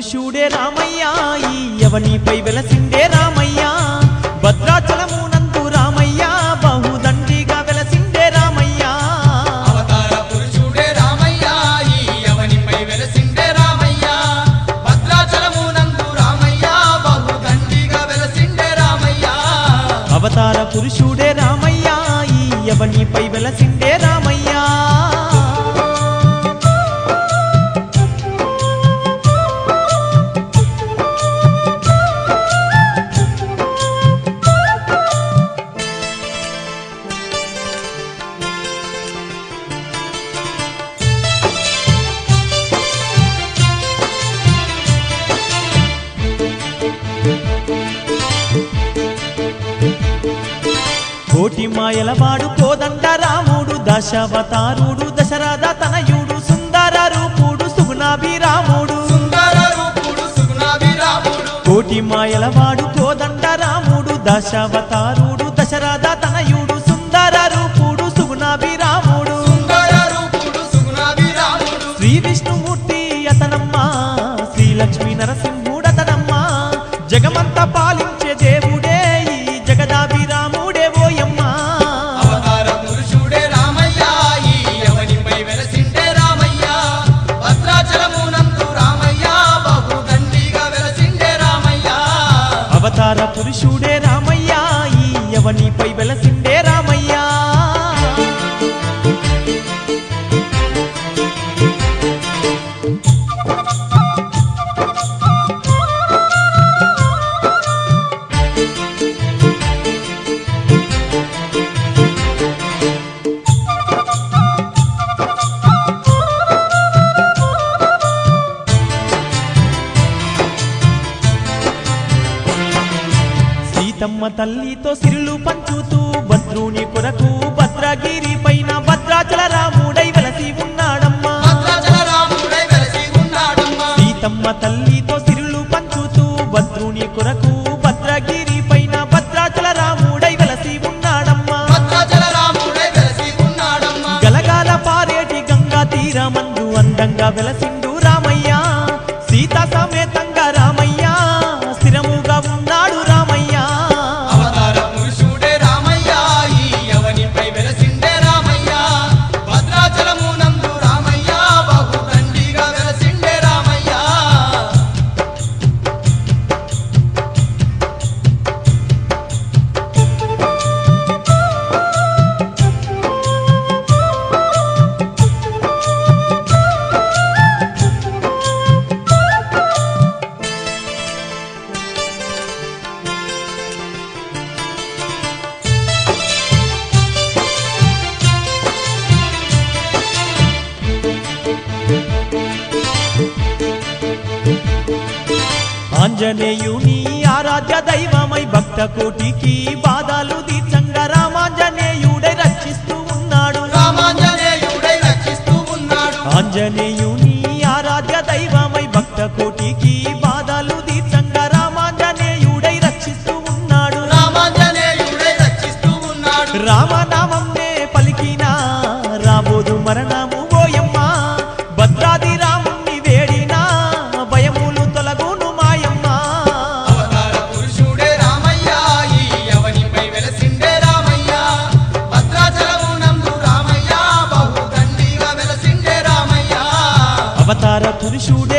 పురుషుడే రామయ్య ఈ యవనిపై వెలసిండే రామయ్య భద్రాచలమునందు రామయ్య బహుదండిగా వెలసిండే రామయ్య అవతార పురుషుడే రామయ్య ఈ యవనిపై వెలసిండే రామయ్య భద్రాచలమునందు రామయ్య బహుదండిగా వెలసిండే రామయ్య అవతార పురుషుడే రామయ్య ఈ యవనిపై వెలసిండే రామయ్య కోటి మాయలవాడు కోదండ రాముడు దశావతారుడు దశరథ తనయుడు సుందర రూపుడు సుగుణాభిరాముడు సుందర రూపుడు సుగుణాభిరాముడు కోటి మాయలవాడు కోదండ రాముడు దశావతారుడు దశరథ తనయుడు సుందర రూపుడు సుగుణాభిరాముడు సుందర రూపుడు సుగుణాభిరాముడు శ్రీ విష్ణుమూర్తి అతనమ్మ శ్రీ లక్ష్మీ నరసింహుడతనమ్మ జగమంతా పాలించే దేవుడే ఈ జగదాభిరాముడే ఓయమ్మ అవతార పురుషుడే రామయ్య ఈ యవనిపై వెలసిండే రామయ్య భద్రాచలమునందు రామయ్య బహుదండిగా వెలసిండే రామయ్య అవతార పురుషుడే రామయ్య ఈ యవనిపై వెలసిండే రామయ్య సీతమ్మ తల్లితో సిరులు పంచుతూ భద్రుని కొరకు భద్రగిరి పైన భద్రాచల రాముడై వెలసి ఉన్నాడమ్మా భద్రాచల రాముడై వెలసి ఉన్నాడమ్మా సీతమ్మ తల్లితో సిరులు పంచుతూ భద్రుని కొరకు భద్రగిరి పైన భద్రాచల రాముడై వెలసి ఉన్నాడమ్మా భద్రాచల రాముడై వెలసి ఉన్నాడమ్మా గలగాల పారేటి గంగా తీరమందు అందంగా వెలసిండు రామయ్య సీత సమేతంగా రామయ్య స్థిరముగా ఉన్నాడు రామయ్య అవతార పురుషుడే రామయ్య ఈ యవనిపై వెలసిండే రామయ్య భద్రాచలమునందు రామయ్య బహుదండిగా వెలసిండే రామయ్య ఆంజనేయుని ఆరాధ్య దైవమై భక్త కోటికి బాధలు తీర్చంగా రామాంజనేయుడై రక్షిస్తూ ఉన్నాడు రామాంజనేయుడై రక్షిస్తూ ఉన్నాడు ఆంజనేయుని ఆరాధ్య దైవమై భక్త కోటికి బాధలు తీర్చంగా రామాంజనేయుడై రక్షిస్తూ ఉన్నాడు రామాంజనేయుడై రక్షిస్తూ ఉన్నాడు రామనామంనే పలికిన రాబోదు మరణము ఓయమ్మ భద్రాది రాముని వేడిన భయములు తొలగును మాయమ్మ అవతార పురుషుడే రామయ్య ఈ యవనిపై వెలసిండే రామయ్య భద్రాచలమునందు రామయ్య బహుదండిగా వెలసిండే రామయ్య అవతార పురుషుడు